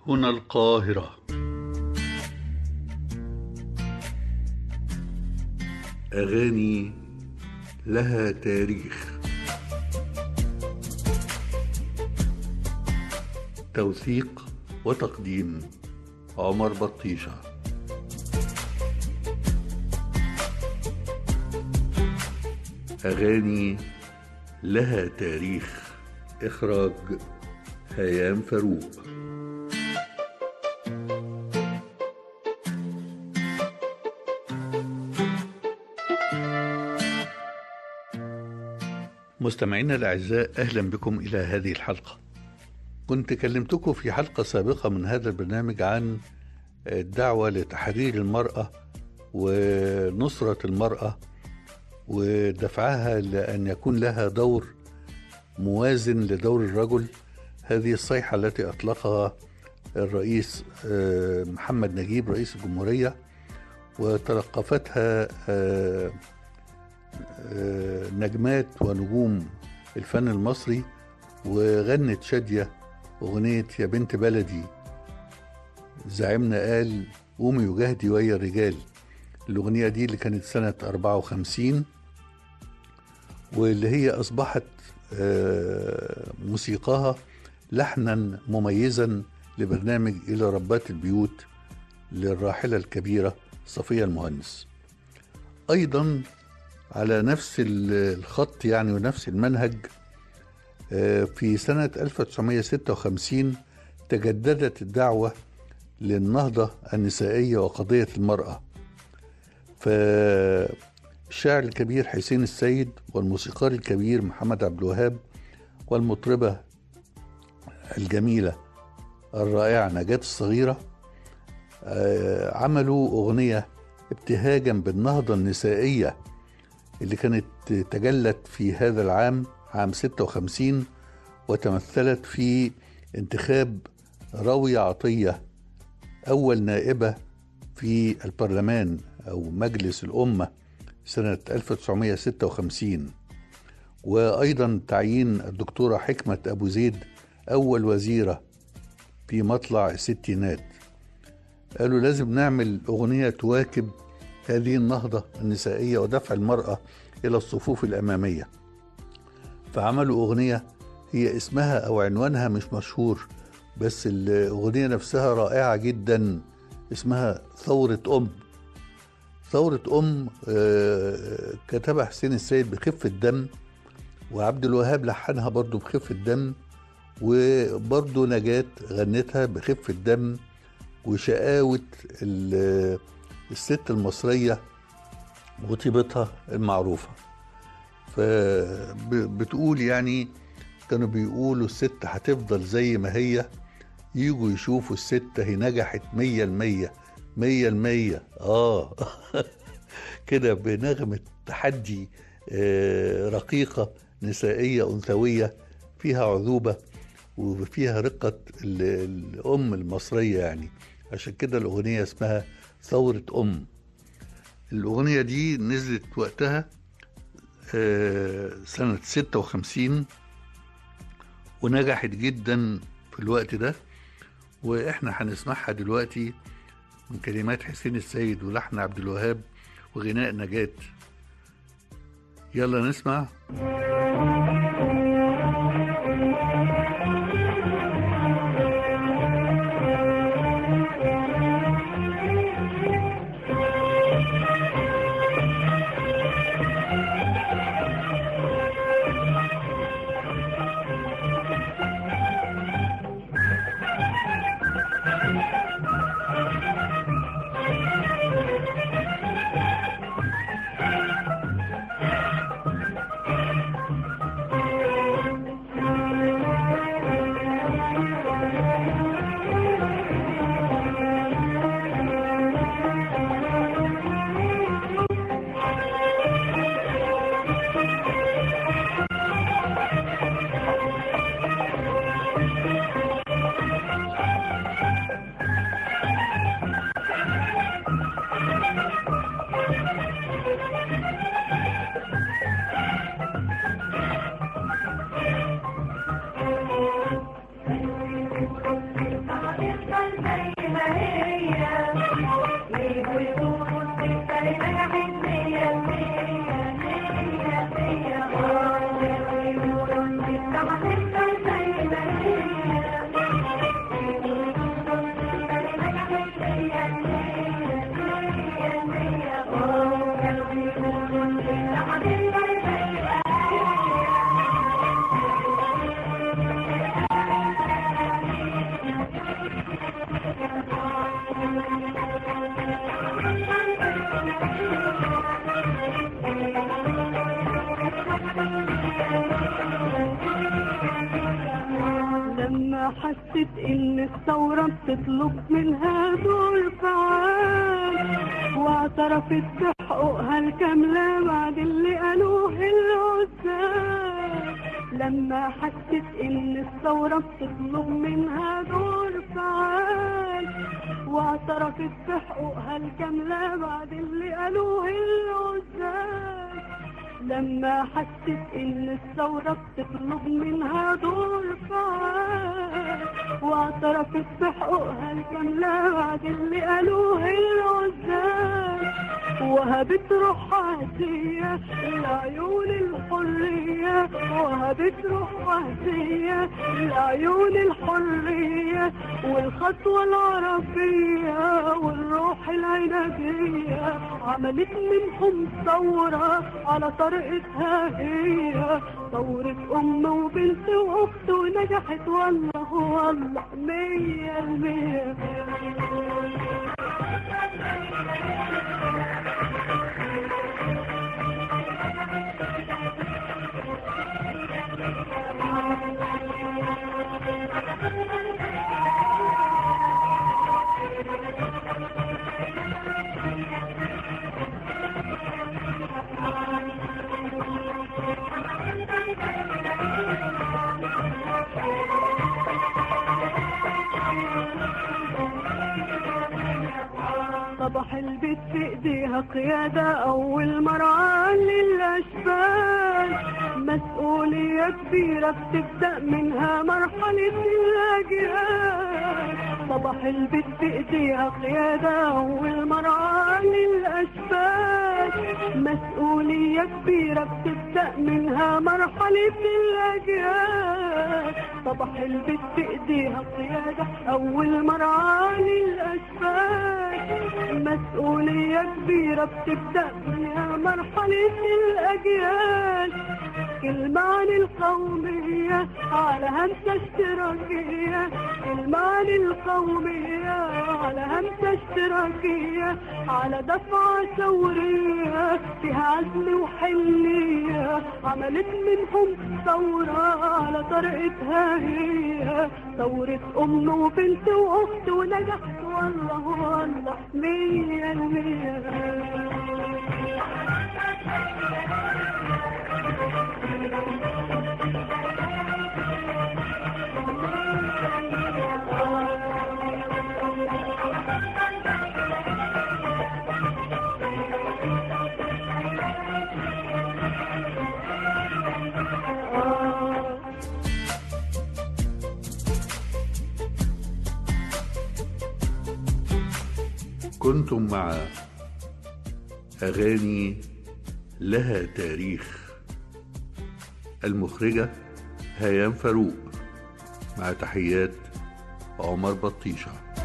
هنا القاهرة أغاني لها تاريخ توثيق وتقديم عمر بطيشة أغاني لها تاريخ إخراج هيام فاروق مستمعينا الأعزاء أهلا بكم إلى هذه الحلقة كنت كلمتكم في حلقة سابقة من هذا البرنامج عن الدعوة لتحرير المرأة ونصرة المرأة ودفعها لأن يكون لها دور موازن لدور الرجل هذه الصيحة التي أطلقها الرئيس محمد نجيب رئيس الجمهورية وتلقفتها نجمات ونجوم الفن المصري وغنت شادية أغنية يا بنت بلدي زعيمنا قال قومي وجهدي ويا الرجال الأغنية دي اللي كانت سنة 54 واللي هي أصبحت موسيقاها لحنا مميزا لبرنامج إلى ربات البيوت للراحلة الكبيرة صفية المهندس أيضا على نفس الخط يعني ونفس المنهج في سنة 1956 تجددت الدعوة للنهضة النسائية وقضية المرأة فالشاعر الكبير حسين السيد والموسيقار الكبير محمد عبد الوهاب والمطربة الجميلة الرائعة نجاة الصغيرة عملوا أغنية ابتهاجا بالنهضة النسائية اللي كانت تجلت في هذا العام عام 56 وتمثلت في انتخاب راوية عطية أول نائبة في البرلمان أو مجلس الأمة سنة 1956 وأيضا تعيين الدكتورة حكمة أبو زيد أول وزيرة في مطلع الستينات قالوا لازم نعمل أغنية تواكب هذه النهضة النسائية ودفع المرأة إلى الصفوف الأمامية فعملوا أغنية هي اسمها أو عنوانها مش مشهور بس الأغنية نفسها رائعة جدا اسمها ثورة أم ثورة أم كتبها حسين السيد بخفة دم وعبد الوهاب لحنها برضو بخفة دم وبرضو نجاة غنتها بخفة دم وشقاوة الست المصرية وطيبتها المعروفة فبتقول يعني كانوا بيقولوا الست هتفضل زي ما هي يجوا يشوفوا الست هي نجحت مية المية مية المية آه كده بنغمة تحدي آه رقيقة نسائية أنثوية فيها عذوبة وفيها رقة الأم المصرية يعني عشان كده الأغنية اسمها ثورة أم الأغنية دي نزلت وقتها سنة 56 ونجحت جدا في الوقت ده وإحنا هنسمعها دلوقتي من كلمات حسين السيد ولحن عبد الوهاب وغناء نجاة يلا نسمع لما حست ان الثورة بتطلب منها دور فعال واعترفت بحقوقها الكاملة بعد اللي قالوه العزال لما حست ان الثورة بتطلب منها دور فعال واعترفت بحقوقها الكاملة بعد اللي قالوه العزال لما حست ان الثورة بتطلب منها دور فعال واعترفت بحقوقها الكاملة بعد اللي قالوه العزال وهبت روحها هدية لعيون الحرية وهبت روحها هدية لعيون الحرية والخطوة العربية والروح العنبية عملت منهم ثورة على طريقتها هي ثورة أم وبنت وأخت ونجحت والله والله مية المية صباح البيت في ايديها قيادة اول مرة للاشبال مسؤولية كبيرة بتبدأ منها مرحلة الاجيال صباح البيت في ايديها قيادة اول مرة للاشبال مسؤولية كبيرة بتبدأ منها مرحلة الاجيال صباح البيت في ايديها قيادة اول مرة للاشبال مسؤولية كبيرة بتبدأ فيها مرحلة الأجيال المعاني القومية على همسة اشتراكية المعاني القومية على همسة اشتراكية على دفعة ثورية فيها عزم وحنية عملت منهم ثورة على طريقتها هي ثورة أم وبنت وأخت ونجحت والله والله مية المية كنتم مع أغاني لها تاريخ المخرجة هيام فاروق مع تحيات عمر بطيشه